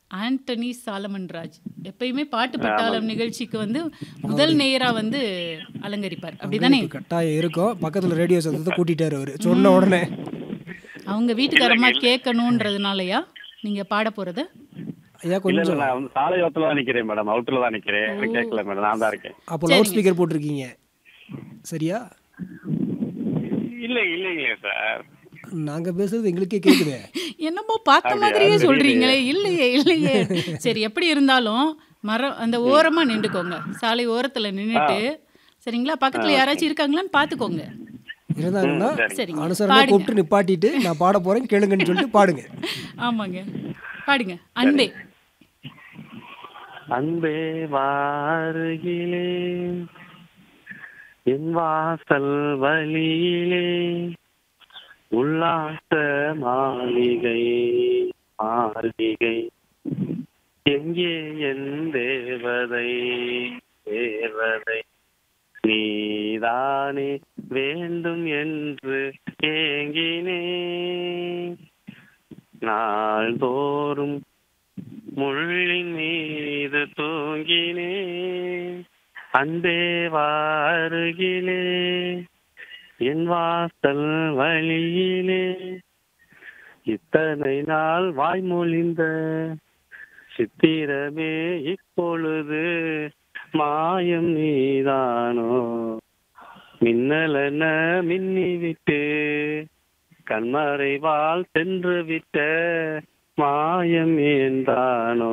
ஆண்டனி சாலமன் ராஜ் எப்பயுமே பாட்டு பட்டாளம் நிகழ்ச்சிக்கு வந்து முதல் நேரா வந்து அலங்கரிப்பார் அப்படிதானே இப்ப கட்டாயம் இருக்கும் பக்கத்துல ரேடியோ சத்தத்தை கூட்டிட்டாரு அவரு சொன்ன உடனே அவங்க வீட்டுக்காரமா கேட்கணுன்றதுனாலயா நீங்க பாட போறது ஐயா இல்ல கொஞ்சம் இல்ல நான் வந்து சாலையோரத்துல தான் நிக்கிறேன் மேடம் அவுட்டர்ல தான் நிக்கிறேன் எனக்கு கேட்கல மேடம் நான் தான் இருக்கேன் அப்போ லவுட் ஸ்பீக்கர் போட்டிருக்கீங்க சரியா இல்ல இல்லைங்களே சார் நாங்க பேசுறது எங்களுக்கே கேக்குதே என்னமோ பார்த்த மாதிரியே சொல்றீங்களே இல்லையே இல்லையே சரி எப்படி இருந்தாலும் மரம் அந்த ஓரமா நின்றுக்கோங்க சாலை ஓரத்துல நின்னுட்டு சரிங்களா பக்கத்துல யாராச்சும் இருக்காங்களான்னு பாத்துக்கோங்க இருந்தாங்கன்னா சரிங்க அனுசரணை பாடுங்க கூப்பிட்டு நிப்பாட்டிட்டு நான் பாட போறேன் கேளுங்கன்னு சொல்லிட்டு பாடுங்க ஆமாங்க பாடுங்க அன்பே அன்பே வாருகிலே என் வாசல் வழியிலே உல்லாச மாளிகை மாளிகை எங்கே என் தேவதை தேவதை நீதானே வேண்டும் என்று ஏங்கினேன் நாள்தோறும் முள்ளின் மீது தூங்கினேன் அன்பே வாருகிலே என் வாசல் வழியிலே இத்தனை நாள் வாய்மொழிந்த சித்திரமே இப்பொழுது மாயம் நீதானோ மின்னலென மின்னிவிட்டு கண்மறைவால் சென்று விட்ட மாயம் ஏந்தானோ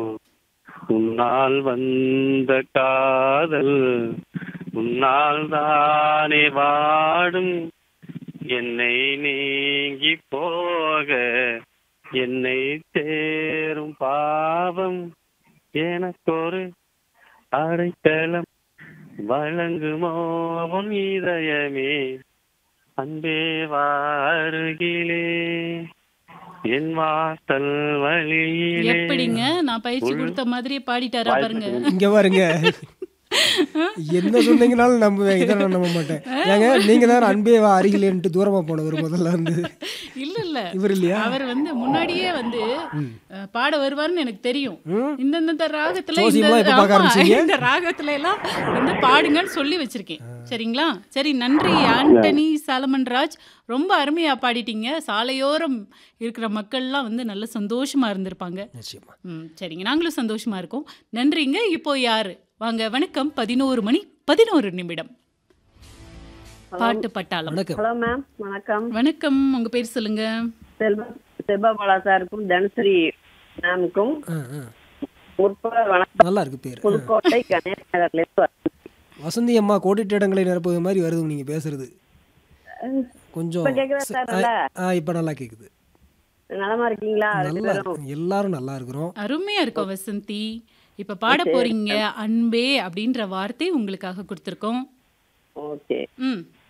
உன்னால் வந்த காதல் உன்னால் தானே வாடும் என்னை நீங்கி போக என்னை சேரும் பாவம் எனக்கொரு அடைக்கலம் வழங்குமோ உன் இதயமே அன்பே வாருகிலே என் வாசல் வழியிலே எப்படிங்க நான் பயிற்சி கொடுத்த மாதிரியே பாடிட்டாரா பாருங்க இங்க பாருங்க என்ன சொன்னீங்கனாலும் நம்புவேன் இதை நான் நம்ப மாட்டேன் ஏங்க நீங்க தான் அன்பே வா அருகிலேன்ட்டு தூரமா போனவர் முதல்ல வந்து இல்ல இல்ல இவர் இல்லையா அவர் வந்து முன்னாடியே வந்து அஹ், பாட வருவார்னு எனக்கு தெரியும் இந்தந்த ராகத்துல ஜோசியம்லாம் இந்த இப்ப பார்க்க ஆமா, ஆரம்பிச்சீங்க? இந்த ராகத்துல எல்லாம் வந்து பாடுங்கன்னு சொல்லி வச்சிருக்கேன் சரிங்களா சரி நன்றி ஆண்டனி சாலமன் ராஜ் ரொம்ப அருமையா பாடிட்டீங்க சாலையோரம் இருக்கிற மக்கள்லாம் வந்து நல்ல சந்தோஷமா இருந்திருப்பாங்க நிச்சயமா ம் சரிங்க நாங்களும் சந்தோஷமா இருக்கோம் நன்றிங்க இப்போ யாரு வாங்க வணக்கம் பதினோரு மணி பதினோரு நிமிடம் பாட்டு பட்டாளம் வணக்கம் ஹலோ மேம் வணக்கம் வணக்கம் உங்க பேர் சொல்லுங்க செல்வா செல்வபாலா சாருக்கும் தனஸ்ரீ மேமுக்கும் ஆ, ஆ. முற்பட வணக்கம் நல்லா இருக்கு பேர் புதுக்கோட்டை கணேஷ் நகர்லேருந்து வரேன். வசந்தி அம்மா கோடிட்ட இடங்களை நிரப்புவது மாதிரி வருது நீங்க பேசுறது கொஞ்சம் இப்ப கேக்குதா ச- சார் ஆ, நல்லா? ஆ இப்ப நல்லா கேக்குது நலமா இருக்கீங்களா ரெண்டு நல்லா பேரும் இருக்கு. எல்லாரும் நல்லா இருக்கிறோம் அருமையா இருக்கும் வசந்தி இப்ப பாட போறீங்க அன்பே அப்படின்ற வார்த்தை உங்களுக்காக கொடுத்துருக்கோம் ஓகே ம்